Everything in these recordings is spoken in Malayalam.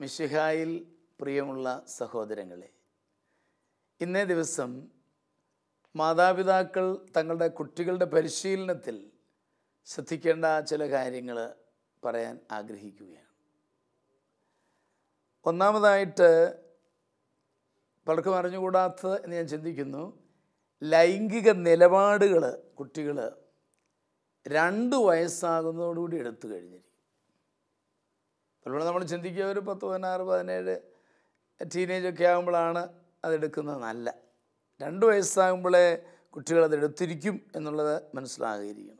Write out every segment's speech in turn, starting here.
മിശിഹായിൽ പ്രിയമുള്ള സഹോദരങ്ങളെ ഇന്നേ ദിവസം മാതാപിതാക്കൾ തങ്ങളുടെ കുട്ടികളുടെ പരിശീലനത്തിൽ ശ്രദ്ധിക്കേണ്ട ചില കാര്യങ്ങൾ പറയാൻ ആഗ്രഹിക്കുകയാണ് ഒന്നാമതായിട്ട് പലർക്കും അറിഞ്ഞുകൂടാത്തത് എന്ന് ഞാൻ ചിന്തിക്കുന്നു ലൈംഗിക നിലപാടുകൾ കുട്ടികൾ രണ്ട് വയസ്സാകുന്നതോടുകൂടി എടുത്തു കഴിഞ്ഞിരിക്കും പലപ്പോഴും നമ്മൾ ചിന്തിക്കുക ഒരു പത്ത് പതിനാറ് പതിനേഴ് ടീനേജൊക്കെ ആകുമ്പോഴാണ് അതെടുക്കുന്നത് നല്ല രണ്ട് വയസ്സാകുമ്പോഴേ കുട്ടികൾ അതെടുത്തിരിക്കും എന്നുള്ളത് മനസ്സിലാകിയിരിക്കണം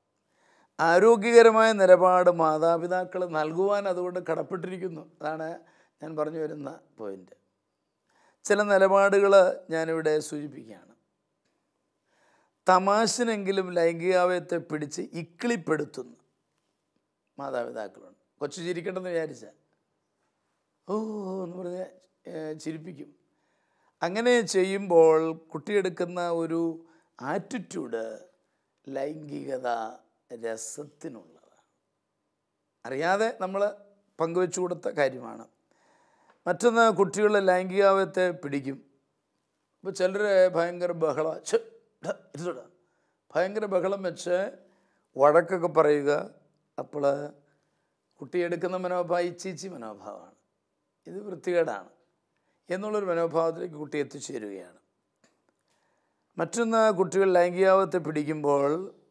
ആരോഗ്യകരമായ നിലപാട് മാതാപിതാക്കൾ നൽകുവാൻ അതുകൊണ്ട് കടപ്പെട്ടിരിക്കുന്നു അതാണ് ഞാൻ പറഞ്ഞു വരുന്ന പോയിൻ്റ് ചില നിലപാടുകൾ ഞാനിവിടെ സൂചിപ്പിക്കുകയാണ് തമാശനെങ്കിലും ലൈംഗികാവയത്തെ പിടിച്ച് ഇക്കിളിപ്പെടുത്തുന്നു മാതാപിതാക്കളുണ്ട് കൊച്ചു ചിരിക്കണ്ടെന്ന് വിചാരിച്ച ഓ എന്ന് പറഞ്ഞ് ഏഹ്, ചിരിപ്പിക്കും അങ്ങനെ ചെയ്യുമ്പോൾ കുട്ടിയെടുക്കുന്ന ഒരു ആറ്റിറ്റ്യൂഡ് ലൈംഗികത രസത്തിനുള്ളതാണ് അറിയാതെ നമ്മൾ പങ്കുവെച്ചു കൊടുത്ത കാര്യമാണ് മറ്റൊന്ന് കുട്ടികളുടെ ലൈംഗികാവയത്തെ പിടിക്കും ഇപ്പോൾ ചിലർ ഭയങ്കര ബഹള ഛെ, ഡ, ഇരുത്തോടാ. ഭയങ്കര ബഹളം വെച്ച് വഴക്കൊക്കെ പറയുക അപ്പോൾ കുട്ടി എടുക്കുന്ന മനോഭാവം ഇച്ചീച്ചി മനോഭാവമാണ് ഇത് വൃത്തികേടാണ് എന്നുള്ളൊരു മനോഭാവത്തിലേക്ക് കുട്ടി എത്തിച്ചേരുകയാണ് മറ്റൊന്ന് കുട്ടികൾ ലൈംഗികാവത്തെ പിടിക്കുമ്പോൾ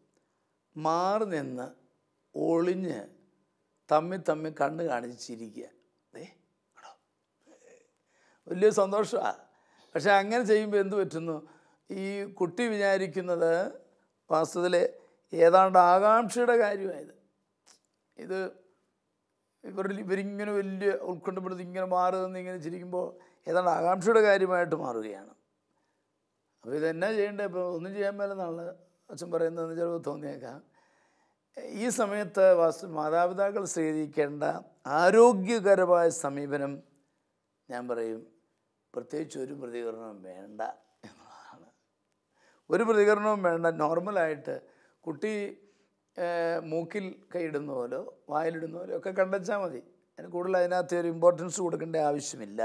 മാറി നിന്ന് ഒളിഞ്ഞ് തമ്മി തമ്മി കണ്ണ് കാണിച്ച് ചിരിക്കുക ദേ കണ്ടോ? വലിയ സന്തോഷമാണ് പക്ഷെ അങ്ങനെ ചെയ്യുമ്പോൾ എന്ത് പറ്റുന്നു ഈ കുട്ടി വിചാരിക്കുന്നത് വാസ്തവത്തിൽ ഏതാണ്ട് ആകാംക്ഷയുടെ കാര്യമായത് ഇത് ഇവരിൽ ഇവരിങ്ങനെ വലിയ ഉത്കണ്ഠപ്പെടുത്തി ഇങ്ങനെ മാറി നിന്ന് ഇങ്ങനെ ചിരിക്കുമ്പോൾ ഏതാണ്ട് ആകാംക്ഷയുടെ കാര്യമായിട്ട് മാറുകയാണ് അപ്പോൾ ഇതെന്നാ ചെയ്യേണ്ടത് ഇപ്പോൾ ഒന്നും ചെയ്യാൻ മേലെന്നാണ് അച്ഛൻ പറയുന്നതെന്ന് ചിലപ്പോൾ തോന്നിയേക്കാം ഈ സമയത്ത് വാസ്തു മാതാപിതാക്കൾ സ്വീകരിക്കേണ്ട ആരോഗ്യകരമായ സമീപനം ഞാൻ പറയും പ്രത്യേകിച്ച് ഒരു പ്രതികരണവും വേണ്ട എന്നുള്ളതാണ് ഒരു പ്രതികരണവും വേണ്ട നോർമലായിട്ട് കുട്ടി ഏഹ്, മൂക്കിൽ കൈയിടുന്ന പോലോ വായിലിടുന്ന പോലോ ഒക്കെ കണ്ടെച്ചാൽ മതി അതിന് കൂടുതൽ അതിനകത്ത് ഒരു ഇമ്പോർട്ടൻസ് കൊടുക്കേണ്ട ആവശ്യമില്ല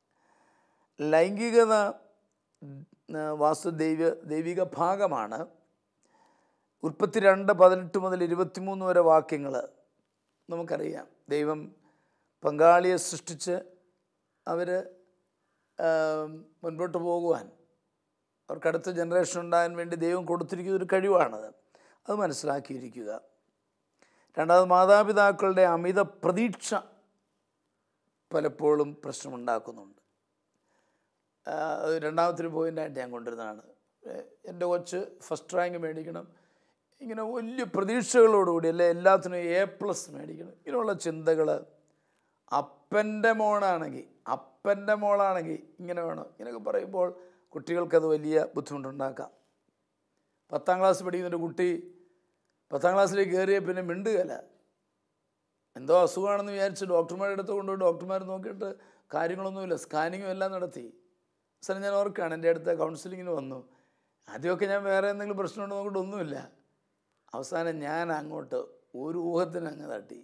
ലൈംഗികത ഉം, വാസ്തു ദൈവ ദൈവിക ഭാഗമാണ് ഉൽപ്പത്തി രണ്ട് പതിനെട്ട് മുതൽ ഇരുപത്തിമൂന്ന് വരെ വാക്യങ്ങൾ നമുക്കറിയാം ദൈവം പങ്കാളിയെ സൃഷ്ടിച്ച് അവർ മുൻപോട്ട് പോകുവാൻ അവർക്ക് അടുത്ത ജനറേഷൻ ഉണ്ടാകാൻ വേണ്ടി ദൈവം കൊടുത്തിരിക്കുന്ന ഒരു കഴിവാണത് അത് മനസ്സിലാക്കിയിരിക്കുക രണ്ടാമത് മാതാപിതാക്കളുടെ അമിത പ്രതീക്ഷ പലപ്പോഴും പ്രശ്നമുണ്ടാക്കുന്നുണ്ട് ആ, അത് രണ്ടാമത്തെ ഒരു പോയിൻ്റായിട്ട് ഞാൻ കൊണ്ടുവരുന്നതാണ് ഏഹ് എൻ്റെ കൊച്ച് ഫസ്റ്റ് റാങ്ക് മേടിക്കണം ഇങ്ങനെ വലിയ പ്രതീക്ഷകളോടുകൂടി അല്ലെ എല്ലാത്തിനും എ പ്ലസ് മേടിക്കണം ഇങ്ങനെയുള്ള ചിന്തകൾ അപ്പൻ്റെ മോളാണെങ്കിൽ അപ്പൻ്റെ മോളാണെങ്കിൽ ഇങ്ങനെ വേണം ഇങ്ങനെയൊക്കെ പറയുമ്പോൾ കുട്ടികൾക്കത് വലിയ ബുദ്ധിമുട്ടുണ്ടാക്കാം പത്താം ക്ലാസ് പഠിക്കുന്ന ഒരു കുട്ടി പത്താം ക്ലാസ്സിലേക്ക് കയറിയ പിന്നെ മിണ്ടുകയല്ല എന്തോ അസുഖമാണെന്ന് വിചാരിച്ച് ഡോക്ടർമാരുടെ അടുത്ത് കൊണ്ടുപോയി ഡോക്ടർമാർ നോക്കിയിട്ട് കാര്യങ്ങളൊന്നുമില്ല സ്കാനിങ്ങും എല്ലാം നടത്തി സാർ ഞാൻ ഓർക്കുകയാണ് എൻ്റെ അടുത്ത് കൗൺസിലിങ്ങിന് വന്നു ആദ്യമൊക്കെ ഞാൻ വേറെ എന്തെങ്കിലും പ്രശ്നമുണ്ടോ നോക്കിയിട്ട് ഒന്നുമില്ല അവസാനം ഞാൻ അങ്ങോട്ട് ഒരു ഊഹത്തിന് അങ്ങ് തട്ടി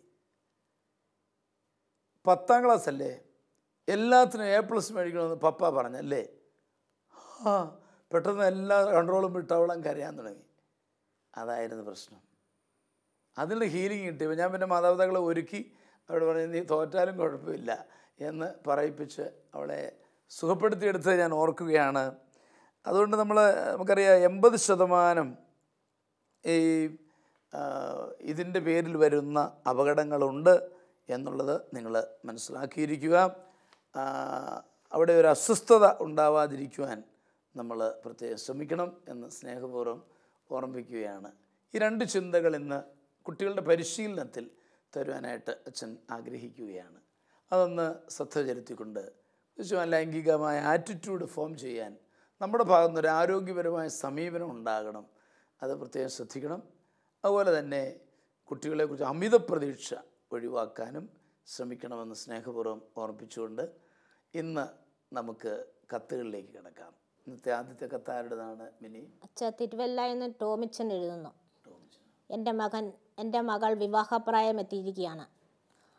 പത്താം ക്ലാസ് അല്ലേ എല്ലാത്തിനും എ പ്ലസ് മേടിക്കണമെന്ന് പപ്പ പറഞ്ഞല്ലേ ആ പെട്ടെന്ന് എല്ലാ കൺട്രോളും വിട്ട് അവളം കരയാൻ തുടങ്ങി അതായിരുന്നു പ്രശ്നം അതിന് ഹീലിംഗ് കിട്ടിയപ്പോൾ ഞാൻ പിന്നെ മാതാപിതാക്കളെ ഒരുക്കി അവരോട് പറഞ്ഞു നീ തോറ്റാലും കുഴപ്പമില്ല എന്ന് പറയിപ്പിച്ച് അവളെ സുഖപ്പെടുത്തിയെടുത്ത് ഞാൻ ഓർക്കുകയാണ് അതുകൊണ്ട് നമ്മൾ നമുക്കറിയാം എൺപത് ശതമാനം ഈ ആ, ഇതിൻ്റെ പേരിൽ വരുന്ന അപകടങ്ങളുണ്ട് എന്നുള്ളത് നിങ്ങൾ മനസ്സിലാക്കിയിരിക്കുക ആ, അവിടെ ഒരു അസ്വസ്ഥത ഉണ്ടാവാതിരിക്കുവാൻ നമ്മൾ പ്രത്യേകം ശ്രമിക്കണം എന്ന് സ്നേഹപൂർവ്വം ഓർമ്മിപ്പിക്കുകയാണ് ഈ രണ്ട് ചിന്തകൾ ഇന്ന് കുട്ടികളുടെ പരിശീലനത്തിൽ തരുവാനായിട്ട് അച്ഛൻ ആഗ്രഹിക്കുകയാണ് അതൊന്ന് ശ്രദ്ധ ചെലുത്തിക്കൊണ്ട് തീർച്ചയായും ലൈംഗികമായ ആറ്റിറ്റ്യൂഡ് ഫോം ചെയ്യാൻ നമ്മുടെ ഭാഗത്ത് നിന്ന് ഒരു ആരോഗ്യപരമായ സമീപനം ഉണ്ടാകണം അത് പ്രത്യേകം ശ്രദ്ധിക്കണം അതുപോലെ തന്നെ കുട്ടികളെക്കുറിച്ച് അമിത പ്രതീക്ഷ ഒഴിവാക്കാനും ശ്രമിക്കണമെന്ന് സ്നേഹപൂർവ്വം ഓർമ്മിപ്പിച്ചുകൊണ്ട് ഇന്ന് നമുക്ക് കത്തുകളിലേക്ക് കിടക്കാം ഇന്നത്തെ ആദ്യത്തെ കത്താരുടേതാണ് മിനി അച്ഛ തിരുവല്ല എന്ന് ടോമിച്ചൻ എഴുതുന്നു എൻ്റെ മകൻ എൻ്റെ മകൾ വിവാഹപ്രായം എത്തിയിരിക്കുകയാണ്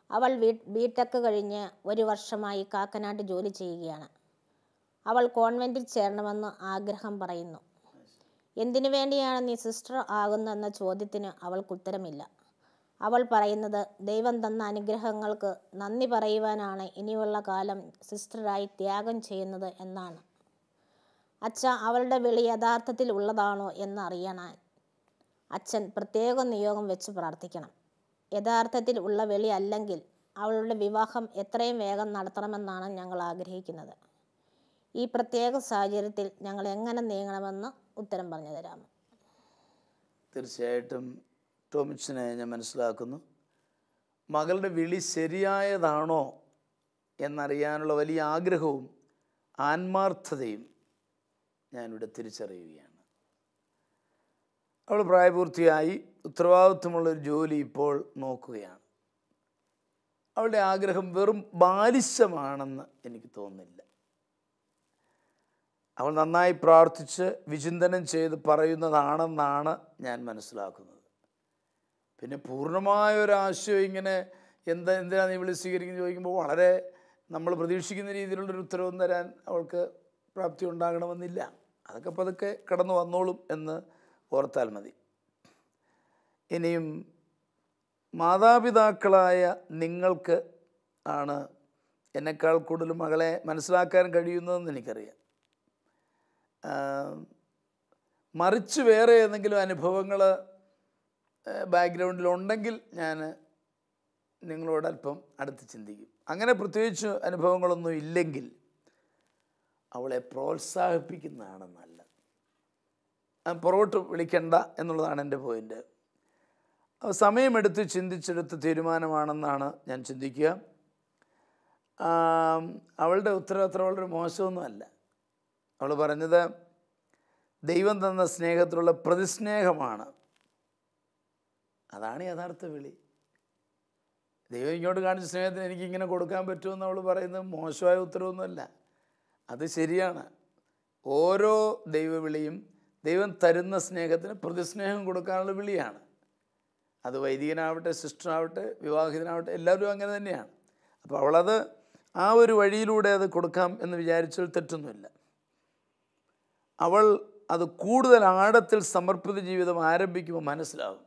അവൾ ബി ബി ടെക് കഴിഞ്ഞ് ഒരു വർഷമായി കാക്കനാട്ട് ജോലി ചെയ്യുകയാണ് അവൾ കോൺവെൻറ്റിൽ ചേരണമെന്ന് ആഗ്രഹം പറയുന്നു എന്തിനു വേണ്ടിയാണ് നീ സിസ്റ്റർ ആകുന്നതെന്ന ചോദ്യത്തിന് അവൾക്ക് ഉത്തരമില്ല അവൾ പറയുന്നത് ദൈവം തന്ന അനുഗ്രഹങ്ങൾക്ക് നന്ദി പറയുവാനാണ് ഇനിയുള്ള കാലം സിസ്റ്ററായി ത്യാഗം ചെയ്യുന്നത് എന്നാണ് അച്ഛ അവളുടെ വിളി യഥാർത്ഥത്തിൽ ഉള്ളതാണോ എന്നറിയണാൻ അച്ഛൻ പ്രത്യേക നിയോഗം വെച്ച് പ്രാർത്ഥിക്കണം യഥാർത്ഥത്തിൽ ഉള്ള വിളി അല്ലെങ്കിൽ അവളുടെ വിവാഹം എത്രയും വേഗം നടത്തണമെന്നാണ് ഞങ്ങൾ ആഗ്രഹിക്കുന്നത് ഈ പ്രത്യേക സാഹചര്യത്തിൽ ഞങ്ങൾ എങ്ങനെ നീങ്ങണമെന്ന് ഉത്തരം പറഞ്ഞു തരാമോ തീർച്ചയായിട്ടും ടോമിച്ചനെ ഞാൻ മനസ്സിലാക്കുന്നു മകളുടെ വിളി ശരിയായതാണോ എന്നറിയാനുള്ള വലിയ ആഗ്രഹവും ആത്മാർത്ഥതയും ഞാനിവിടെ തിരിച്ചറിയുകയാണ് അവൾ പ്രായപൂർത്തിയായി ഉത്തരവാദിത്വമുള്ളൊരു ജോലി ഇപ്പോൾ നോക്കുകയാണ് അവളുടെ ആഗ്രഹം വെറും ബാലിശമാണെന്ന് എനിക്ക് തോന്നുന്നില്ല അവൾ നന്നായി പ്രാർത്ഥിച്ച് വിചിന്തനം ചെയ്ത് പറയുന്നതാണെന്നാണ് ഞാൻ മനസ്സിലാക്കുന്നത് പിന്നെ പൂർണ്ണമായ ഒരു ആശയം ഇങ്ങനെ എന്താ എന്തിനാണ് നീ വിളി സ്വീകരിക്കുന്നത് ചോദിക്കുമ്പോൾ വളരെ നമ്മൾ പ്രതീക്ഷിക്കുന്ന രീതിയിലുള്ളൊരു ഉത്തരവും തരാൻ അവൾക്ക് പ്രാപ്തി ഉണ്ടാകണമെന്നില്ല അതൊക്കെ പതുക്കെ കടന്നു വന്നോളും എന്ന് ഓർത്താൽ മതി ഇനിയും മാതാപിതാക്കളായ നിങ്ങൾക്ക് ആണ് എന്നെക്കാൾ കൂടുതൽ മകളെ മനസ്സിലാക്കാൻ കഴിയുന്നതെന്ന് എനിക്കറിയാം മറിച്ച് വേറെ ഏതെങ്കിലും അനുഭവങ്ങൾ ബാക്ക്ഗ്രൗണ്ടിലുണ്ടെങ്കിൽ ഞാൻ നിങ്ങളോട് അല്പം അടുത്ത് ചിന്തിക്കും അങ്ങനെ പ്രത്യേകിച്ച് അനുഭവങ്ങളൊന്നും ഇല്ലെങ്കിൽ അവളെ പ്രോത്സാഹിപ്പിക്കുന്നതാണ് നല്ലത് പുറകോട്ട് വിളിക്കണ്ട എന്നുള്ളതാണ് എൻ്റെ പോയിൻ്റ് സമയമെടുത്ത് ചിന്തിച്ചെടുത്ത തീരുമാനമാണെന്നാണ് ഞാൻ ചിന്തിക്കുക അവളുടെ ഉത്തരവാദിത്രം വളരെ മോശമൊന്നുമല്ല അവൾ പറഞ്ഞത് ദൈവം തന്ന സ്നേഹത്തിലുള്ള പ്രതിസ്നേഹമാണ് അതാണ് യഥാർത്ഥ വിളി ദൈവം ഇങ്ങോട്ട് കാണിച്ച സ്നേഹത്തിന് എനിക്ക് ഇങ്ങനെ കൊടുക്കാൻ പറ്റുമെന്ന് അവൾ പറയുന്നത് മോശമായ ഉത്തരവൊന്നുമല്ല അത് ശരിയാണ് ഓരോ ദൈവവിളിയും ദൈവം തരുന്ന സ്നേഹത്തിന് പ്രതിസ്നേഹം കൊടുക്കാനുള്ള വിളിയാണ് അത് വൈദികനാവട്ടെ സിസ്റ്ററാവട്ടെ വിവാഹിതനാവട്ടെ എല്ലാവരും അങ്ങനെ തന്നെയാണ് അപ്പോൾ അവളത് ആ ഒരു വഴിയിലൂടെ അത് കൊടുക്കാം എന്ന് വിചാരിച്ചാൽ തെറ്റൊന്നുമില്ല അവൾ അത് കൂടുതൽ ആഴത്തിൽ സമർപ്പിത ജീവിതം ആരംഭിക്കുമ്പോൾ മനസ്സിലാവും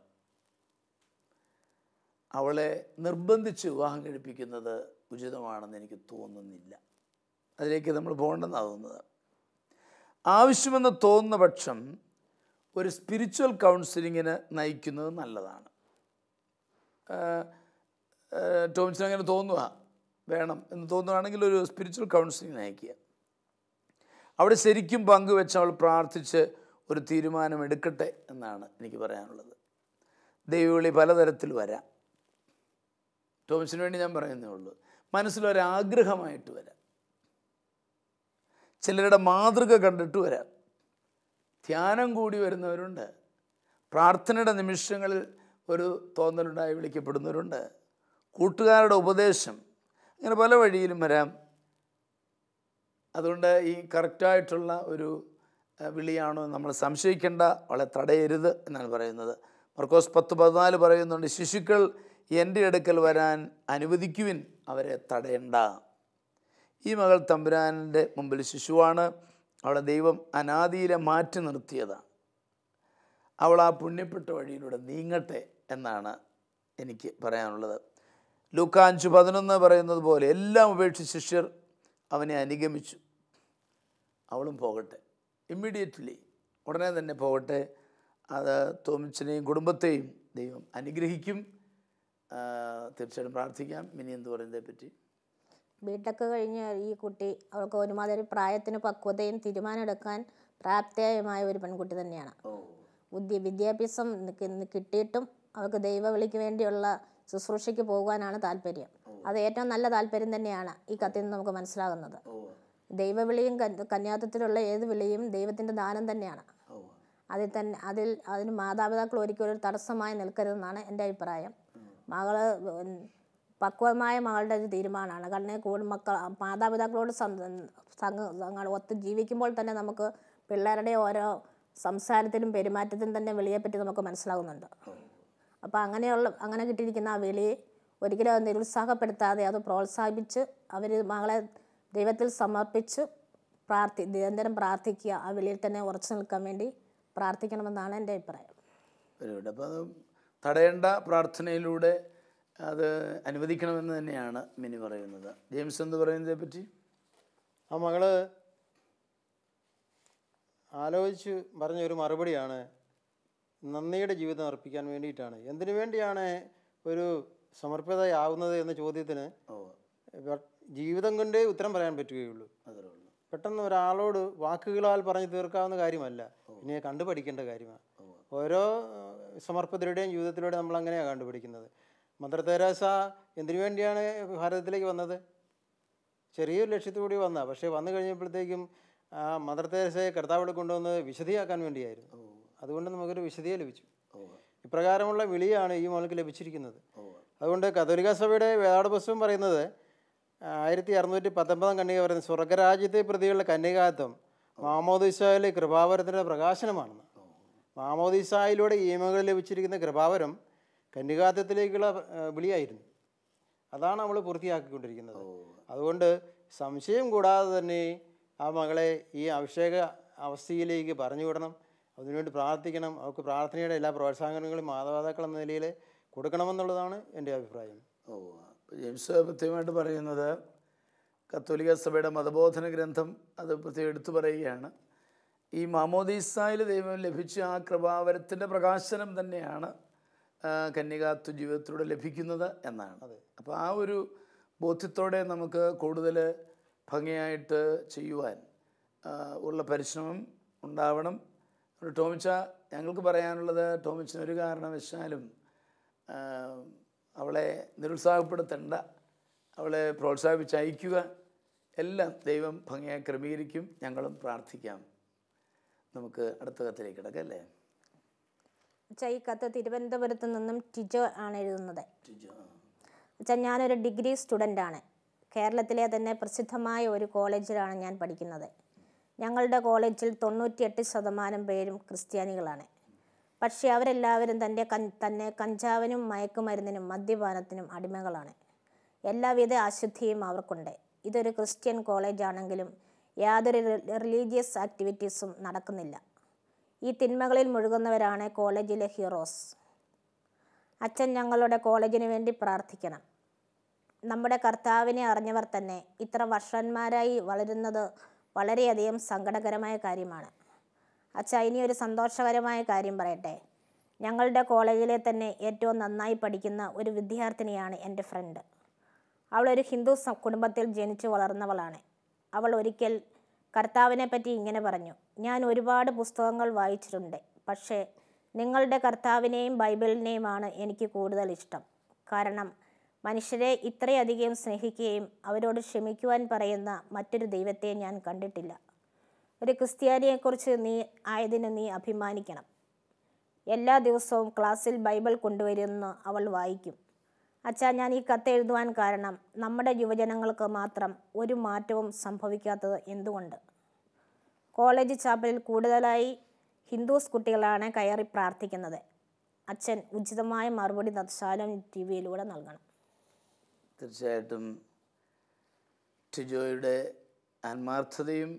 അവളെ നിർബന്ധിച്ച് വിവാഹം കഴിപ്പിക്കുന്നത് ഉചിതമാണെന്ന് എനിക്ക് തോന്നുന്നില്ല അതിലേക്ക് നമ്മൾ പോകണ്ടെന്നാണ് തോന്നുന്നത് ആവശ്യമെന്ന് തോന്നുന്ന പക്ഷം ഒരു സ്പിരിച്വൽ കൗൺസിലിങ്ങിന് നയിക്കുന്നത് നല്ലതാണ് ടോംസിന് അങ്ങനെ തോന്നുക വേണം എന്ന് തോന്നുകയാണെങ്കിൽ ഒരു സ്പിരിച്വൽ കൗൺസിലിംഗ് നയിക്കുക അവിടെ ശരിക്കും പങ്കുവെച്ച് അവൾ പ്രാർത്ഥിച്ച് ഒരു തീരുമാനം എടുക്കട്ടെ എന്നാണ് എനിക്ക് പറയാനുള്ളത് ദൈവവിളി പലതരത്തിൽ വരാം ടോംസിന് വേണ്ടി ഞാൻ പറയുന്നേ ഉള്ളൂ മനസ്സിലൊരാഗ്രഹമായിട്ട് വരാം ചിലരുടെ മാതൃക കണ്ടിട്ട് വരാം ധ്യാനം കൂടി വരുന്നവരുണ്ട് പ്രാർത്ഥനയുടെ നിമിഷങ്ങളിൽ ഒരു തോന്നലുണ്ടായി വിളിക്കപ്പെടുന്നവരുണ്ട് കൂട്ടുകാരുടെ ഉപദേശം അങ്ങനെ പല വഴിയിലും വരാം അതുകൊണ്ട് ഈ കറക്റ്റായിട്ടുള്ള ഒരു വിളിയാണോ നമ്മൾ സംശയിക്കേണ്ട അവളെ തടയരുത് എന്നാണ് പറയുന്നത് മർക്കോസ് പത്ത് പതിനാല് പറയുന്നുണ്ട് ശിശുക്കൾ എൻ്റെ അടുക്കൽ വരാൻ അനുവദിക്കുവിൻ അവരെ തടയണ്ട ഈ മകൾ തമ്പുരാൻ്റെ മുമ്പിൽ ശിശുവാണ് അവളെ ദൈവം അനാദിയിലെ മാറ്റി നിർത്തിയതാണ് അവൾ ആ പുണ്യപ്പെട്ട വഴിയിലൂടെ നീങ്ങട്ടെ എന്നാണ് എനിക്ക് പറയാനുള്ളത് ലൂക്ക അഞ്ച് പതിനൊന്ന് പറയുന്നത് പോലെ എല്ലാം ഉപേക്ഷിച്ച് ശിഷ്യർ അവനെ അനുഗമിച്ചു അവളും പോകട്ടെ ഇമ്മീഡിയറ്റ്ലി ഉടനെ തന്നെ പോകട്ടെ അത് തോമിച്ചനെയും കുടുംബത്തെയും ദൈവം അനുഗ്രഹിക്കും തീർച്ചയായിട്ടും പ്രാർത്ഥിക്കാം മിനി എന്ത് പറയുന്നതിനെ പറ്റി ബിടെക് കഴിഞ്ഞ് ഈ കുട്ടി അവൾക്ക് ഒരുമാതിരി പ്രായത്തിന് പക്വതയും തീരുമാനമെടുക്കാൻ പ്രാപ്തിയായമായ ഒരു പെൺകുട്ടി തന്നെയാണ് ബുദ്ധി വിദ്യാഭ്യാസം കിട്ടിയിട്ടും അവൾക്ക് ദൈവവിളിക്ക് വേണ്ടിയുള്ള ശുശ്രൂഷയ്ക്ക് പോകാനാണ് താല്പര്യം അത് ഏറ്റവും നല്ല താല്പര്യം തന്നെയാണ് ഈ കത്തിൽ നിന്ന് നമുക്ക് മനസ്സിലാകുന്നത് ദൈവവിളിയും കന്യാത്വത്തിലുള്ള ഏത് വിളിയും ദൈവത്തിൻ്റെ ദാനം തന്നെയാണ് അതിൽ തന്നെ അതിൽ അതിന് മാതാപിതാക്കൾ ഒരിക്കലും ഒരു തടസ്സമായി നിൽക്കരുതെന്നാണ് എൻ്റെ അഭിപ്രായം മകള് പക്വമായ മകളുടെ ഒരു തീരുമാനമാണ് കാരണം കൂടുതൽ മക്കൾ മാതാപിതാക്കളോട് സംഘ ഒത്ത് ജീവിക്കുമ്പോൾ തന്നെ നമുക്ക് പിള്ളേരുടെ ഓരോ സംസാരത്തിലും പെരുമാറ്റത്തിലും തന്നെ വിളിയെപ്പറ്റി നമുക്ക് മനസ്സിലാകുന്നുണ്ട് അപ്പോൾ അങ്ങനെയുള്ള അങ്ങനെ കിട്ടിയിരിക്കുന്ന ആ വിളി ഒരിക്കലും അത് നിരുത്സാഹപ്പെടുത്താതെ അത് പ്രോത്സാഹിപ്പിച്ച് അവർ മകളെ ദൈവത്തിൽ സമർപ്പിച്ച് പ്രാർത്ഥി നിരന്തരം പ്രാർത്ഥിക്കുക ആ വിളിയിൽ തന്നെ ഉറച്ചു നിൽക്കാൻ വേണ്ടി പ്രാർത്ഥിക്കണമെന്നാണ് എൻ്റെ അഭിപ്രായം വെരി ഗുഡ് അപ്പോൾ അത് തടയേണ്ട പ്രാർത്ഥനയിലൂടെ അത് അനുവദിക്കണമെന്ന് തന്നെയാണ് മിനി പറയുന്നത് ജെയിംസ് എന്ത് പറയുന്നതിനെ പറ്റി ആ മകള് ആലോചിച്ച് പറഞ്ഞ ഒരു മറുപടിയാണ് നന്ദിയുടെ ജീവിതം അർപ്പിക്കാൻ വേണ്ടിയിട്ടാണ് എന്തിനു വേണ്ടിയാണ് ഒരു സമർപ്പിതയാവുന്നത് എന്ന ചോദ്യത്തിന് ഓ വ- ജീവിതം കൊണ്ടേ ഉത്തരം പറയാൻ പറ്റുകയുള്ളൂ അതേ ഉള്ളൂ പെട്ടെന്ന് ഒരാളോട് വാക്കുകളാൽ പറഞ്ഞു തീർക്കാവുന്ന കാര്യമല്ല ഇനി കണ്ടു പഠിക്കേണ്ട കാര്യമാണ് ഓരോ ഏഹ്, സമർപ്പിതരുടെയും ജീവിതത്തിലൂടെ നമ്മൾ അങ്ങനെയാണ് കണ്ടുപിടിക്കുന്നത് മദർ തെരേസ എന്തിനു വേണ്ടിയാണ് ഭാരതത്തിലേക്ക് വന്നത് ചെറിയൊരു ലക്ഷ്യത്തോടെ വന്ന പക്ഷേ വന്നു കഴിഞ്ഞപ്പോഴത്തേക്കും ആ മദർ തെരേസയെ കർത്താവിടെ കൊണ്ടുവന്നത് വിശദീയാക്കാൻ വേണ്ടിയായിരുന്നു അതുകൊണ്ട് നമുക്കൊരു വിശദീയ ലഭിച്ചു ഇപ്രകാരമുള്ള വിളിയാണ് ഈ മോൾക്ക് ലഭിച്ചിരിക്കുന്നത് അതുകൊണ്ട് കത്തോലിക്ക സഭയുടെ വേദാട പുസ്തകം പറയുന്നത് ആയിരത്തി അറുന്നൂറ്റി പത്തൊമ്പതാം കണ്ണിക പറയുന്നത് സ്വർഗരാജ്യത്തെ പ്രതിയുള്ള കന്യകാത്വം മാമോദിസായിലെ കൃപാവരത്തിൻ്റെ പ്രകാശനമാണെന്ന് മാമോദിസായിലൂടെ ഈ മകളിൽ ലഭിച്ചിരിക്കുന്ന കൃപാവരം കന്യകാത്വത്തിലേക്കുള്ള ആ, വിളിയായിരുന്നു അതാണ് നമ്മൾ പൂർത്തിയാക്കിക്കൊണ്ടിരിക്കുന്നത് അതുകൊണ്ട് സംശയം കൂടാതെ തന്നെ ആ മകളെ ഈ അഭിഷേക അവസ്ഥയിലേക്ക് പറഞ്ഞു വിടണം അതിനുവേണ്ടി പ്രാർത്ഥിക്കണം അവർക്ക് പ്രാർത്ഥനയുടെ എല്ലാ പ്രോത്സാഹനങ്ങളും മാതാപിതാക്കൾ എന്ന നിലയിൽ കൊടുക്കണമെന്നുള്ളതാണ് എൻ്റെ അഭിപ്രായം ഓ അപ്പോൾ ജെയിംസ് പ്രത്യേകമായിട്ട് പറയുന്നത് കത്തോലിക്ക സഭയുടെ മതബോധന ഗ്രന്ഥം അത് പ്രത്യേകം എടുത്തു പറയുകയാണ് ഈ മാമോദീസായിൽ ദൈവം ലഭിച്ച ആ കൃപാവരത്തിൻ്റെ പ്രകാശനം തന്നെയാണ് ആ, കന്യകാത്വ ജീവിതത്തിലൂടെ ലഭിക്കുന്നത് എന്നാണ് അപ്പോൾ ആ ഒരു ബോധ്യത്തോടെ നമുക്ക് കൂടുതൽ ഭംഗിയായിട്ട് ചെയ്യുവാൻ ആ, ഉള്ള പരിശ്രമം ഉണ്ടാവണം ഒരു ടോമിച്ച ഞങ്ങൾക്ക് പറയാനുള്ളത് ടോമിച്ചിന് ഒരു കാരണവശാലും ആ, അവളെ നിരുത്സാഹപ്പെടുത്തണ്ട അവളെ പ്രോത്സാഹിപ്പിച്ച് അയക്കുക എല്ലാം ദൈവം ഭംഗിയായി ക്രമീകരിക്കും ഞങ്ങളും പ്രാർത്ഥിക്കാം നമുക്ക് അടുത്ത കത്തിലേക്ക് കിടക്കാം അല്ലേ അച്ഛാ ഈ കത്ത് തിരുവനന്തപുരത്ത് നിന്നും ടിജോ ആണ് എഴുതുന്നത് ടിജു, ആ. അച്ഛാ ഞാനൊരു ഡിഗ്രി സ്റ്റുഡൻ്റാണ് കേരളത്തിലെ തന്നെ പ്രസിദ്ധമായ ഒരു കോളേജിലാണ് ഞാൻ പഠിക്കുന്നത് ഞങ്ങളുടെ കോളേജിൽ തൊണ്ണൂറ്റിയെട്ട് ശതമാനം പേരും ക്രിസ്ത്യാനികളാണ് പക്ഷേ അവരെല്ലാവരും തൻ്റെ കൻ തന്നെ കഞ്ചാവിനും മയക്കുമരുന്നിനും മദ്യപാനത്തിനും അടിമകളാണ് എല്ലാവിധ അശുദ്ധിയും അവർക്കുണ്ട് ഇതൊരു ക്രിസ്ത്യൻ കോളേജാണെങ്കിലും യാതൊരു റിലീജിയസ് ആക്ടിവിറ്റീസും നടക്കുന്നില്ല ഈ തിന്മകളിൽ മുഴുകുന്നവരാണ് കോളേജിലെ ഹീറോസ് അച്ഛൻ ഞങ്ങളുടെ കോളേജിന് വേണ്ടി പ്രാർത്ഥിക്കണം നമ്മുടെ കർത്താവിനെ അറിഞ്ഞവർ തന്നെ ഇത്ര വർഷന്മാരായി വളരുന്നത് വളരെയധികം സങ്കടകരമായ കാര്യമാണ് അച്ഛാ ഇനി ഒരു സന്തോഷകരമായ കാര്യം പറയട്ടെ ഞങ്ങളുടെ കോളേജിലെ തന്നെ ഏറ്റവും നന്നായി പഠിക്കുന്ന ഒരു വിദ്യാർത്ഥിനിയാണ് എൻ്റെ ഫ്രണ്ട് അവളൊരു ഹിന്ദു സ- കുടുംബത്തിൽ ജനിച്ചു വളർന്നവളാണ് അവൾ ഒരിക്കൽ കർത്താവിനെ പറ്റി ഇങ്ങനെ പറഞ്ഞു ഞാൻ ഒരുപാട് പുസ്തകങ്ങൾ വായിച്ചിട്ടുണ്ട് പക്ഷേ നിങ്ങളുടെ കർത്താവിനെയും ബൈബിളിനെയുമാണ് എനിക്ക് കൂടുതൽ ഇഷ്ടം കാരണം മനുഷ്യരെ ഇത്രയധികം സ്നേഹിക്കുകയും അവരോട് ക്ഷമിക്കുവാൻ പറയുന്ന മറ്റൊരു ദൈവത്തെ ഞാൻ കണ്ടിട്ടില്ല ഒരു ക്രിസ്ത്യാനിയെക്കുറിച്ച് നീ ആയതിന് നീ അഭിമാനിക്കണം എല്ലാ ദിവസവും ക്ലാസ്സിൽ ബൈബിൾ കൊണ്ടുവരുമെന്ന് അവൾ വായിക്കും അച്ഛാ ഞാൻ ഈ കത്ത് എഴുതുവാൻ കാരണം നമ്മുടെ യുവജനങ്ങൾക്ക് മാത്രം ഒരു മാറ്റവും സംഭവിക്കാത്തത് എന്തുകൊണ്ട് കോളേജ് ചാപ്പലിൽ കൂടുതലായി ഹിന്ദുസ് കുട്ടികളാണ് കയറി പ്രാർത്ഥിക്കുന്നത് അച്ഛൻ ഉചിതമായ മറുപടി തത്സാലം ടി വിയിലൂടെ നൽകണം തീർച്ചയായിട്ടും ടിജോയുടെ ആത്മാർത്ഥതയും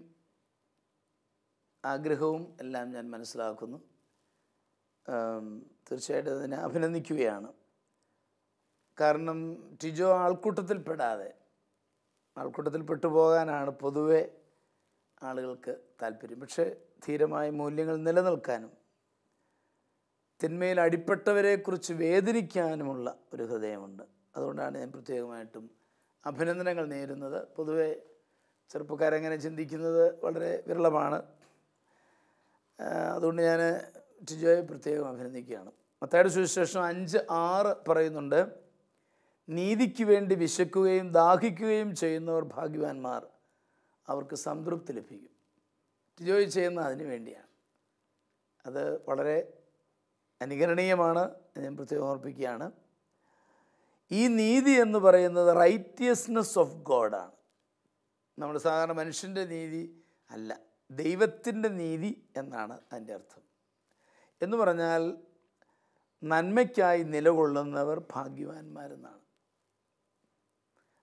ആഗ്രഹവും എല്ലാം ഞാൻ മനസ്സിലാക്കുന്നു ആം, തീർച്ചയായിട്ടും അതിനെ അഭിനന്ദിക്കുകയാണ് കാരണം ടിജോ ആൾക്കൂട്ടത്തിൽപ്പെടാതെ ആൾക്കൂട്ടത്തിൽ പെട്ടുപോകാനാണ് പൊതുവെ ആളുകൾക്ക് താല്പര്യം പക്ഷേ ധീരമായ മൂല്യങ്ങൾ നിലനിൽക്കാനും തിന്മയിൽ അടിപ്പെട്ടവരെക്കുറിച്ച് വേദനിക്കാനുമുള്ള ഒരു ഹൃദയമുണ്ട് അതുകൊണ്ടാണ് ഞാൻ പ്രത്യേകമായിട്ടും അഭിനന്ദനങ്ങൾ നേരുന്നത് പൊതുവെ ചെറുപ്പക്കാരങ്ങനെ ചിന്തിക്കുന്നത് വളരെ വിരളമാണ് ആ, അതുകൊണ്ട് ഞാൻ ടിജോയെ പ്രത്യേകം അഭിനന്ദിക്കുകയാണ് മത്തായുടെ സുവിശേഷം അഞ്ച് ആറ് പറയുന്നുണ്ട് നീതിക്ക് വേണ്ടി വിശക്കുകയും ദാഹിക്കുകയും ചെയ്യുന്നവർ ഭാഗ്യവാന്മാർ അവർക്ക് സംതൃപ്തി ലഭിക്കും ടിജോയ് ചെയ്യുന്ന അതിനു വേണ്ടിയാണ് അത് വളരെ അനുകരണീയമാണ് എന്ന് ഞാൻ പ്രത്യേകം ഓർപ്പിക്കുകയാണ് ഈ നീതി എന്ന് പറയുന്നത് റൈറ്റിയസ്നെസ് ഓഫ് ഗോഡാണ് നമ്മൾ സാധാരണ മനുഷ്യൻ്റെ നീതി അല്ല ദൈവത്തിൻ്റെ നീതി എന്നാണ് അതിൻ്റെ അർത്ഥം എന്ന് പറഞ്ഞാൽ നന്മയ്ക്കായി നിലകൊള്ളുന്നവർ ഭാഗ്യവാന്മാരെന്നാണ്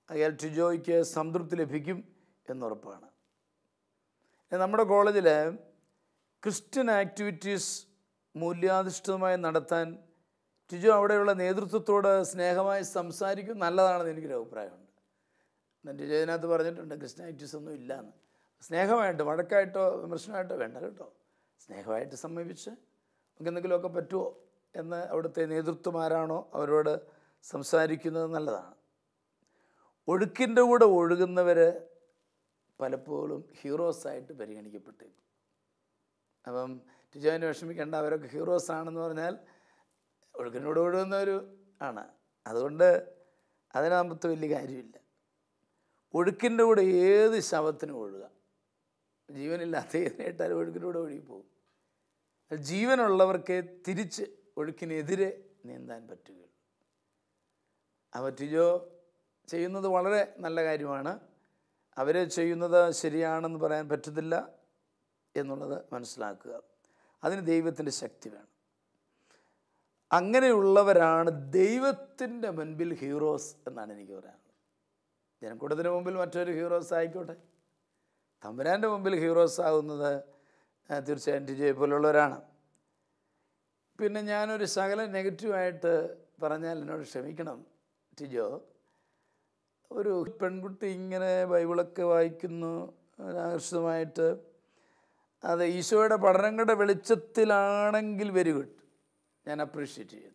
അയാൾ ടിജോയ്ക്ക് സംതൃപ്തി ലഭിക്കും എന്നുറപ്പാണ് നമ്മുടെ കോളേജിൽ ക്രിസ്ത്യൻ ആക്ടിവിറ്റീസ് മൂല്യാധിഷ്ഠിതമായി നടത്താൻ ടിജോ അവിടെയുള്ള നേതൃത്വത്തോട് സ്നേഹമായി സംസാരിക്കും നല്ലതാണെന്ന് എനിക്കൊരു അഭിപ്രായമുണ്ട് ഞാൻ ടിജോ ഇതിനകത്ത് പറഞ്ഞിട്ടുണ്ട് ക്രിസ്ത്യൻ ആക്ടിവിറ്റീസ് ഒന്നും ഇല്ലയെന്ന് സ്നേഹമായിട്ട് വഴക്കായിട്ടോ വിമർശനമായിട്ടോ വേണ്ട കേട്ടോ സ്നേഹമായിട്ട് സമീപിച്ച് നമുക്ക് എന്തെങ്കിലുമൊക്കെ പറ്റുമോ എന്ന് അവിടുത്തെ നേതൃത്വം ആരാണോ അവരോട് സംസാരിക്കുന്നത് നല്ലതാണ് ഒഴുക്കിൻ്റെ കൂടെ ഒഴുകുന്നവർ പലപ്പോഴും ഹീറോസായിട്ട് പരിഗണിക്കപ്പെട്ടേക്കും അപ്പം ടിജോവിനെ വിഷമിക്കേണ്ട അവരൊക്കെ ഹീറോസ് ആണെന്ന് പറഞ്ഞാൽ ഒഴുക്കിനോട് ഒഴുകുന്നവർ ആണ് അതുകൊണ്ട് അതിനകത്ത് വലിയ കാര്യമില്ല ഒഴുക്കിൻ്റെ കൂടെ ഏത് ശവത്തിനും ഒഴുക ജീവനില്ലാത്ത ഏതിനായിട്ടാലും ഒഴുക്കിലൂടെ ഒഴുകി പോകും ജീവനുള്ളവർക്ക് തിരിച്ച് ഒഴുക്കിനെതിരെ നീന്താൻ പറ്റുകയുള്ളൂ അപ്പോൾ ടിജോ ചെയ്യുന്നത് വളരെ നല്ല കാര്യമാണ് അവർ ചെയ്യുന്നത് ശരിയാണെന്ന് പറയാൻ പറ്റത്തില്ല എന്നുള്ളത് മനസ്സിലാക്കുക അതിന് ദൈവത്തിൻ്റെ ശക്തി വേണം അങ്ങനെയുള്ളവരാണ് ദൈവത്തിൻ്റെ മുൻപിൽ ഹീറോസ് എന്നാണ് എനിക്ക് പറയാനുള്ളത് ജനക്കൂട്ടത്തിന് മുമ്പിൽ മറ്റൊരു ഹീറോസ് ആയിക്കോട്ടെ തമ്പുരാൻ്റെ മുമ്പിൽ ഹീറോസ് ആകുന്നത് ആ, തീർച്ചയായും ടിജോയെ പോലുള്ളവരാണ് പിന്നെ ഞാനൊരു ശകലം നെഗറ്റീവായിട്ട് പറഞ്ഞാൽ എന്നോട് ക്ഷമിക്കണം ടിജോ ഒരു പെൺകുട്ടി ഇങ്ങനെ ബൈബിളൊക്കെ വായിക്കുന്നു ആകർഷിതമായിട്ട് അത് ഈശോയുടെ പഠനങ്ങളുടെ വെളിച്ചത്തിലാണെങ്കിൽ വെരി ഗുഡ് ഞാൻ അപ്രീഷിയേറ്റ് ചെയ്യുന്നു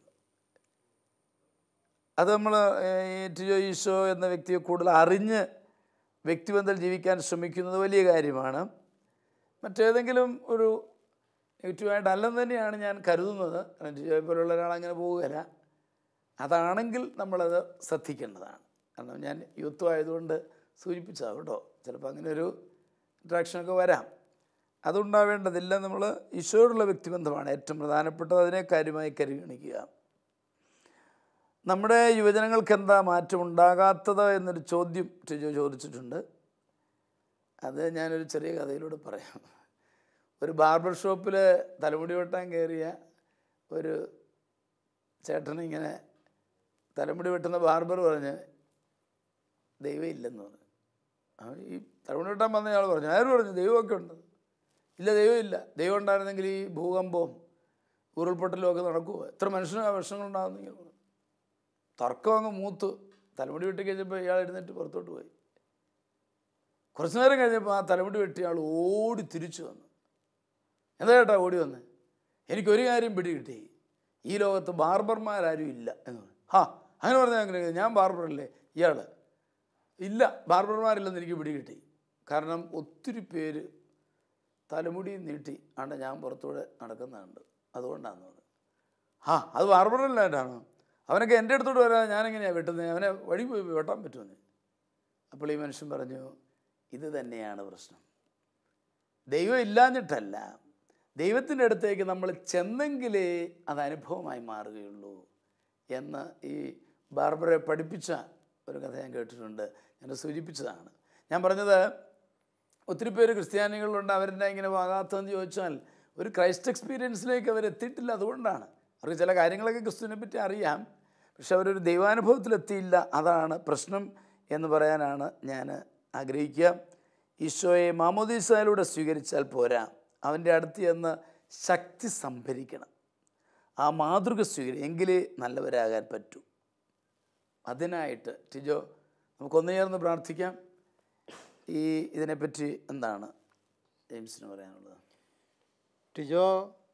അത് നമ്മൾ ടിജോ ഈശോ എന്ന വ്യക്തിയെ കൂടുതൽ അറിഞ്ഞ് വ്യക്തിബന്ധത്തിൽ ജീവിക്കാൻ ശ്രമിക്കുന്നത് വലിയ കാര്യമാണ് മറ്റേതെങ്കിലും ഒരു നെഗറ്റീവായിട്ട് അല്ലെന്ന് തന്നെയാണ് ഞാൻ കരുതുന്നത് കാരണം ടിജോയെ പോലുള്ള ഒരാൾ അങ്ങനെ പോവുകയില്ല അതാണെങ്കിൽ നമ്മളത് ശ്രദ്ധിക്കേണ്ടതാണ് കാരണം ഞാൻ യൂത്ത് ആയതുകൊണ്ട് സൂചിപ്പിച്ചതാണ് കേട്ടോ ചിലപ്പോൾ അങ്ങനെ ഒരു ഇൻട്രാക്ഷനൊക്കെ വരാം അതുണ്ടാവേണ്ടതില്ല നമ്മൾ ഈശോയോടുള്ള വ്യക്തിബന്ധമാണ് ഏറ്റവും പ്രധാനപ്പെട്ടത് അതിനെ കാര്യമായി പരിഗണിക്കുക നമ്മുടെ യുവജനങ്ങൾക്ക് എന്താ മാറ്റം ഉണ്ടാകാത്തത് എന്നൊരു ചോദ്യം ടിജോ ചോദിച്ചിട്ടുണ്ട് അത് ഞാനൊരു ചെറിയ കഥയിലൂടെ പറയാം ഒരു ബാർബർ ഷോപ്പിൽ തലമുടി വെട്ടാൻ കയറിയ ഒരു ചേട്ടനിങ്ങനെ തലമുടി വെട്ടുന്ന ബാർബർ പറഞ്ഞ് ദൈവം ഇല്ലെന്ന് പറഞ്ഞു ആ ഈ തലമുടി വെട്ടാൻ വന്ന ആൾ പറഞ്ഞു ആര് പറഞ്ഞു ദൈവമൊക്കെ ഉണ്ട് ഇല്ല ദൈവം ഇല്ല ദൈവം ഉണ്ടായിരുന്നെങ്കിൽ ഈ ഭൂകമ്പവും ഉരുൾപൊട്ടലും ഒക്കെ നടക്കുമോ എത്ര മനുഷ്യന് പ്രശ്നങ്ങളുണ്ടാകുന്നെങ്കിൽ തർക്കം അങ്ങ് മൂത്ത് തലമുടി വെട്ടി കഴിഞ്ഞപ്പോൾ ഇയാൾ എഴുന്നേറ്റ് പുറത്തോട്ട് പോയി കുറച്ചു നേരം കഴിഞ്ഞപ്പോൾ ആ തലമുടി വെട്ടിയ ആൾ ഓടി തിരിച്ചു വന്നു എന്താ ചേട്ടാ ഓടി വന്ന് എനിക്കൊരു കാര്യം പിടികിട്ടി ഈ ലോകത്ത് ബാർബർമാരാരും ഇല്ല എന്ന് പറഞ്ഞു ഹാ അങ്ങനെ പറഞ്ഞാൽ അങ്ങനെ ഞാൻ ബാർബറല്ലേ ഇയാൾ ഇല്ല ബാർബർമാരില്ലെന്ന് എനിക്ക് പിടികിട്ടി കാരണം ഒത്തിരി പേര് തലമുടി നീട്ടി ആണ്ട് ഞാൻ പുറത്തൂടെ നടക്കുന്നുണ്ട് അതുകൊണ്ടാണെന്ന് പറഞ്ഞു ആ അത് ബാർബറല്ലായിട്ടാണോ അവനൊക്കെ എൻ്റെ അടുത്തോട്ട് വരാതെ ഞാനെങ്ങനെയാണ് വെട്ടുന്നത് അവനെ വഴി പോയി വെട്ടാൻ പറ്റുമെന്ന് അപ്പോൾ ഈ മനുഷ്യൻ പറഞ്ഞു ഇത് തന്നെയാണ് പ്രശ്നം ദൈവം ഇല്ലാഞ്ഞിട്ടല്ല ദൈവത്തിൻ്റെ അടുത്തേക്ക് നമ്മൾ ചെന്നെങ്കിലേ അത് അനുഭവമായി മാറുകയുള്ളൂ എന്ന് ഈ ബാർബറെ പഠിപ്പിച്ച ഒരു കഥ ഞാൻ കേട്ടിട്ടുണ്ട് ഞാൻ സൂചിപ്പിച്ചതാണ് ഞാൻ പറഞ്ഞത് ഒത്തിരി പേര് ക്രിസ്ത്യാനികളുണ്ട് അവരെന്നെ ഇങ്ങനെ ആകാത്തതെന്ന് ചോദിച്ചാൽ ഒരു ക്രൈസ്റ്റ് എക്സ്പീരിയൻസിലേക്ക് അവർ എത്തിയിട്ടില്ല അതുകൊണ്ടാണ് അവർക്ക് ചില കാര്യങ്ങളൊക്കെ ക്രിസ്തുവിനെ പറ്റി അറിയാം പക്ഷെ അവരൊരു ദൈവാനുഭവത്തിലെത്തിയില്ല അതാണ് പ്രശ്നം എന്ന് പറയാനാണ് ഞാൻ ആഗ്രഹിക്കുക ഈശോയെ മാമോദീസയിലൂടെ സ്വീകരിച്ചാൽ പോരാ അവൻ്റെ അടുത്ത് ചെന്ന് ശക്തി സംഭരിക്കണം ആ മാതൃക സ്വീകരി എങ്കിലേ നല്ലവരാകാൻ പറ്റൂ അതിനായിട്ട് ടിജോ നമുക്കൊന്നു ചേർന്ന് പ്രാർത്ഥിക്കാം ഈ ഇതിനെപ്പറ്റി എന്താണ് ജെയിംസിന് പറയാനുള്ളത് ടിജോ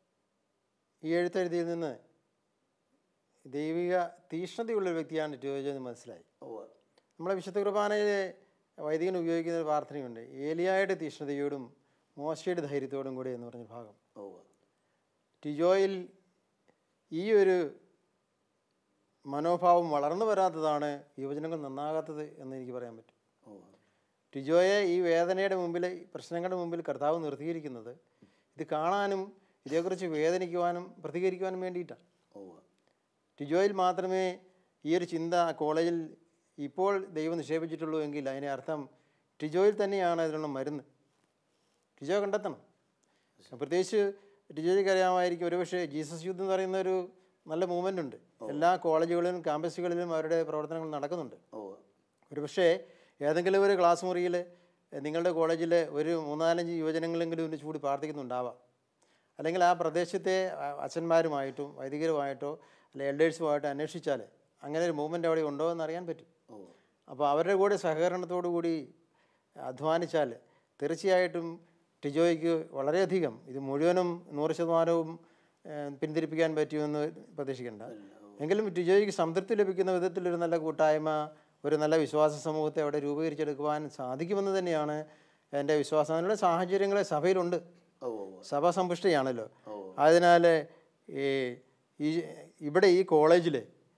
ഈ എഴുത്തെഴുതിയിൽ നിന്ന് ദൈവിക തീഷ്ണതയുള്ളൊരു വ്യക്തിയാണ് ടിജോ എന്ന് മനസ്സിലായി ഓ നമ്മളെ വിശുദ്ധ കുർബാനയിലെ വൈദികൻ ഉപയോഗിക്കുന്ന ഒരു പ്രാർത്ഥനയുണ്ട് ഏലിയായുടെ തീഷ്ണതയോടും മോശയുടെ ധൈര്യത്തോടും കൂടി എന്ന് പറഞ്ഞ ഭാഗം ഓ ടിജോയിൽ ഈ ഒരു മനോഭാവം വളർന്നു വരാത്തതാണ് യുവജനങ്ങൾ നന്നാകാത്തത് എന്ന് എനിക്ക് പറയാൻ പറ്റും ഓ ടിജോയെ ഈ വേദനയുടെ മുമ്പിൽ ഈ പ്രശ്നങ്ങളുടെ മുമ്പിൽ കർത്താവ് നിർത്തിയിരിക്കുന്നത് ഇത് കാണാനും ഇതേക്കുറിച്ച് വേദനിക്കുവാനും പ്രതികരിക്കുവാനും വേണ്ടിയിട്ടാണ് ഓ ടിജോയിൽ മാത്രമേ ഈ ഒരു ചിന്ത കോളേജിൽ ഇപ്പോൾ ദൈവം നിക്ഷേപിച്ചിട്ടുള്ളൂ എങ്കിൽ അതിനെ അർത്ഥം ടിജോയിൽ തന്നെയാണ് അതിനുള്ള മരുന്ന് ടിജോ കണ്ടെത്തണം പ്രത്യേകിച്ച് ടിജോയ്ക്ക് അറിയാമായിരിക്കും ഒരുപക്ഷെ ജീസസ് യൂത്ത് എന്ന് പറയുന്ന ഒരു നല്ല മൂവ്മെൻ്റ് ഉണ്ട് എല്ലാ കോളേജുകളിലും ക്യാമ്പസുകളിലും അവരുടെ പ്രവർത്തനങ്ങൾ നടക്കുന്നുണ്ട് ഓ ഒരു പക്ഷേ ഏതെങ്കിലും ഒരു ക്ലാസ് മുറിയിൽ നിങ്ങളുടെ കോളേജിൽ ഒരു മൂന്നാലഞ്ച് യുവജനങ്ങളെങ്കിലും ഒന്നിച്ച് കൂടി പ്രാർത്ഥിക്കുന്നുണ്ടാവാം അല്ലെങ്കിൽ ആ പ്രദേശത്തെ അ- അച്ഛന്മാരുമായിട്ടും വൈദികരുമായിട്ടോ അല്ലെങ്കിൽ എൽഡേഴ്സുമായിട്ടോ അന്വേഷിച്ചാൽ അങ്ങനെ ഒരു മൂവ്മെൻ്റ് അവിടെ ഉണ്ടോ എന്ന് അറിയാൻ പറ്റും അപ്പോൾ അവരുടെ കൂടെ സഹകരണത്തോടു കൂടി അധ്വാനിച്ചാൽ തീർച്ചയായിട്ടും ടിജോയ്ക്ക് വളരെയധികം ഇത് മുഴുവനും നൂറ് ശതമാനവും ഏഹ്, പിന്തിരിപ്പിക്കാൻ പറ്റുമെന്ന് പ്രതീക്ഷിക്കേണ്ട എങ്കിലും ടിജോയ്ക്ക് സംതൃപ്തി ലഭിക്കുന്ന വിധത്തിലൊരു നല്ല കൂട്ടായ്മ ഒരു നല്ല വിശ്വാസ സമൂഹത്തെ അവിടെ രൂപീകരിച്ചെടുക്കുവാൻ സാധിക്കുമെന്ന് തന്നെയാണ് എൻ്റെ വിശ്വാസം അതിനുള്ള സാഹചര്യങ്ങൾ സഭയിലുണ്ട് ഓ ഓ സഭ സമ്പുഷ്ടയാണല്ലോ അതിനാൽ ഈ ഈ ഇവിടെ ഈ കോളേജിൽ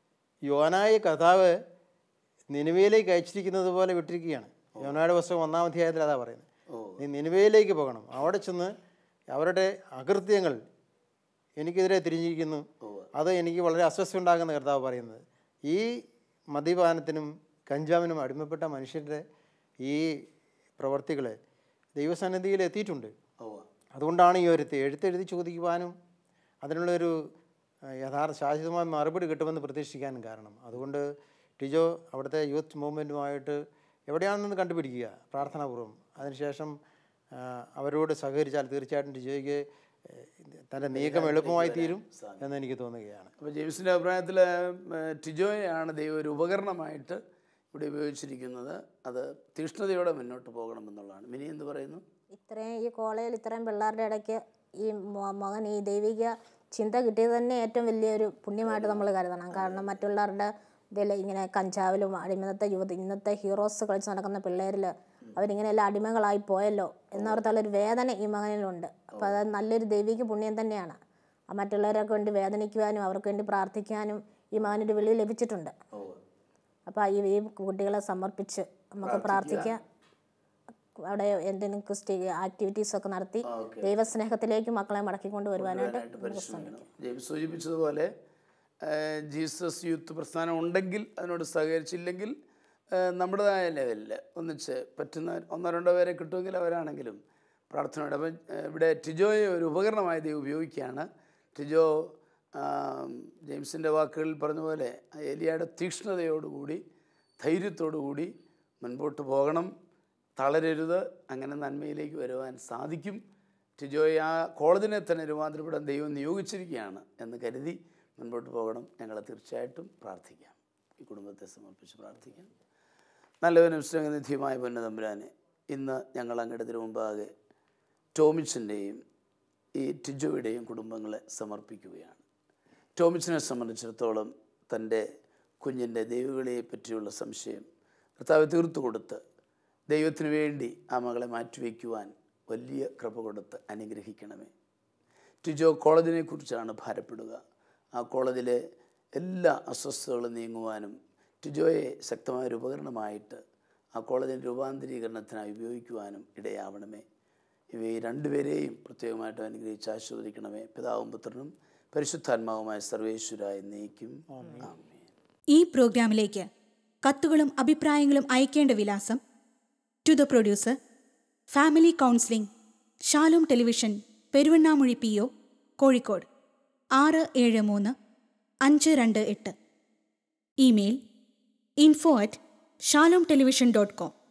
യോനായ കഥാവ് നിനുവയിലേക്ക് അയച്ചിരിക്കുന്നത് പോലെ വിട്ടിരിക്കുകയാണ് യോനായുടെ പുസ്തകം ഒന്നാം അധ്യായത്തിൽ അതാ പറയുന്നത് നീ നിനുവയിലേക്ക് പോകണം അവിടെ ചെന്ന് അവരുടെ അകൃത്യങ്ങൾ എനിക്കെതിരെ തിരിഞ്ഞിരിക്കുന്നു അത് എനിക്ക് വളരെ അസ്വസ്ഥ ഉണ്ടാകുന്ന കർത്താവ് പറയുന്നത് ഈ മദ്യപാനത്തിനും കഞ്ചാവിനും അടിമപ്പെട്ട മനുഷ്യരുടെ ഈ പ്രവർത്തികൾ ദൈവസന്നിധിയിൽ എത്തിയിട്ടുണ്ട് ഓ അതുകൊണ്ടാണ് ഈ ഒരു എഴുത്തെഴുതി ചോദിക്കുവാനും അതിനുള്ളൊരു ആ, യഥാർത്ഥ ശാശ്വതമായ മറുപടി കിട്ടുമെന്ന് പ്രതീക്ഷിക്കാനും കാരണം അതുകൊണ്ട് ടിജോ അവിടുത്തെ യൂത്ത് മൂവ്മെൻറ്റുമായിട്ട് എവിടെയാണെന്ന് കണ്ടുപിടിക്കുക പ്രാർത്ഥനാപൂർവ്വം അതിനുശേഷം ആ, അവരോട് സഹകരിച്ചാൽ തീർച്ചയായിട്ടും ടിജോയ്ക്ക് ഏഹ്, തൻ്റെ നീക്കം എളുപ്പമായി തീരും എന്ന് എനിക്ക് തോന്നുകയാണ് അപ്പോൾ ജെയിംസിൻ്റെ അഭിപ്രായത്തിൽ ടിജോയെയാണ് ദൈവം ഒരു ഉപകരണമായിട്ട് ഇവിടെ ഉപയോഗിച്ചിരിക്കുന്നത് അത് തീക്ഷ്ണതയോടെ മുന്നോട്ട് പോകണമെന്നുള്ളതാണ് മിനി എന്ത് പറയുന്നു ഇത്രയും ഈ കോളേജിൽ ഇത്രയും പിള്ളേരുടെ ഇടയ്ക്ക് ഈ മോ- മകൻ ഈ ദൈവിക ചിന്ത കിട്ടിയത് തന്നെ ഏറ്റവും വലിയൊരു പുണ്യമായിട്ട് നമ്മൾ കരുതണം കാരണം മറ്റുള്ളവരുടെ ഇതിൽ ഇങ്ങനെ കഞ്ചാവിലും അടിമ ഇന്നത്തെ യുവതി ഇന്നത്തെ ഹീറോസ് കളിച്ച് നടക്കുന്ന പിള്ളേരിൽ അവരിങ്ങനെയെല്ലാം അടിമകളായി പോയല്ലോ എന്നോർത്തുള്ളൊരു വേദന ഈ മകനിലുണ്ട് അപ്പോൾ അത് നല്ലൊരു ദൈവിക പുണ്യം തന്നെയാണ് ആ മറ്റുള്ളവരൊക്കെ വേണ്ടി വേദനിക്കുവാനും അവർക്ക് വേണ്ടി പ്രാർത്ഥിക്കാനും ഈ മകനൊരു വിളി ലഭിച്ചിട്ടുണ്ട് അപ്പോൾ ഈ ഈ കുട്ടികളെ സമർപ്പിച്ച് നമുക്ക് പ്രാർത്ഥിക്കാം അവിടെ എന്തെങ്കിലും ക്രിസ്റ്റി ആക്ടിവിറ്റീസ് ഒക്കെ നടത്തി ദൈവസ്നേഹത്തിലേക്ക് മക്കളെ മടക്കിക്കൊണ്ട് വരുവാനായിട്ട് ആയിട്ട് പരിശ്രമിക്കണം ജെയിംസ് സൂചിപ്പിച്ചതുപോലെ ആ, ജീസസ് യൂത്ത് പ്രസ്ഥാനം ഉണ്ടെങ്കിൽ അതിനോട് സഹകരിച്ചില്ലെങ്കിൽ ആ, നമ്മുടേതായ ലെവലിൽ ഒന്നിച്ച് പറ്റുന്ന ഒന്നോ രണ്ടോ പേരെ കിട്ടുമെങ്കിൽ അവരാണെങ്കിലും പ്രാർത്ഥനയോടെ അപ്പം ആ, ഇവിടെ ടിജോയെ ഒരു ഉപകരണമായി ദൈവം ഉപയോഗിക്കുകയാണ് ടിജോ ആ, ജെയിംസിൻ്റെ വാക്കുകളിൽ പറഞ്ഞ പോലെ ഏലിയയുടെ തീക്ഷ്ണതയോടുകൂടി ധൈര്യത്തോടുകൂടി മുൻപോട്ട് പോകണം തളരരുത് അങ്ങനെ നന്മയിലേക്ക് വരുവാൻ സാധിക്കും ടിജോയെ ആ കോളേജിനെ തന്നെ രൂപാന്തരപ്പെടാൻ ദൈവം നിയോഗിച്ചിരിക്കുകയാണ് എന്ന് കരുതി മുൻപോട്ട് പോകണം ഞങ്ങളെ തീർച്ചയായിട്ടും പ്രാർത്ഥിക്കാം ഈ കുടുംബത്തെ സമർപ്പിച്ച് പ്രാർത്ഥിക്കാം നല്ലവനും സ്നേഹനിധിയുമായ പൊന്നതമ്പുരാനെ ഇന്ന് ഞങ്ങൾ അങ്ങയുടെ തിരു മുമ്പാകെ ടോമിച്ചിൻ്റെയും ഈ ടിജോയുടെയും കുടുംബങ്ങളെ സമർപ്പിക്കുകയാണ് ടോമിച്ചിനെ സംബന്ധിച്ചിടത്തോളം തൻ്റെ കുഞ്ഞിൻ്റെ ദൈവവിളിയെ പറ്റിയുള്ള സംശയം കർത്താവ് തീർത്തു കൊടുത്ത് ദൈവത്തിന് വേണ്ടി ആ മകളെ മാറ്റിവെക്കുവാൻ വലിയ കൃപ കൊടുത്ത് അനുഗ്രഹിക്കണമേ ടിജോ കോളേജിനെ കുറിച്ചാണ് ഭാരപ്പെടുക ആ കോളേജിലെ എല്ലാ അസ്വസ്ഥതകളും നീങ്ങുവാനും ടിജോയെ ശക്തമായ ഒരു ഉപകരണമായിട്ട് ആ കോളേജിൻ്റെ രൂപാന്തരീകരണത്തിനായി ഉപയോഗിക്കുവാനും ഇടയാവണമേ ഇവയെ രണ്ടുപേരെയും പ്രത്യേകമായിട്ട് അനുഗ്രഹിച്ച് ആശീർവദിക്കണമേ പിതാവും പുത്രനും പരിശുദ്ധാത്മാവുമായ സർവേശ്വരായ നീക്കും ആമേൻ ഈ പ്രോഗ്രാമിലേക്ക് കത്തുകളും അഭിപ്രായങ്ങളും അയക്കേണ്ട വിലാസം to the producer family counselling Shalom television Peruvannamuzhi P O Kozhikode ആറ് ഏഴ് മൂന്ന് അഞ്ച് രണ്ട് എട്ട് email info at Shalom television dot com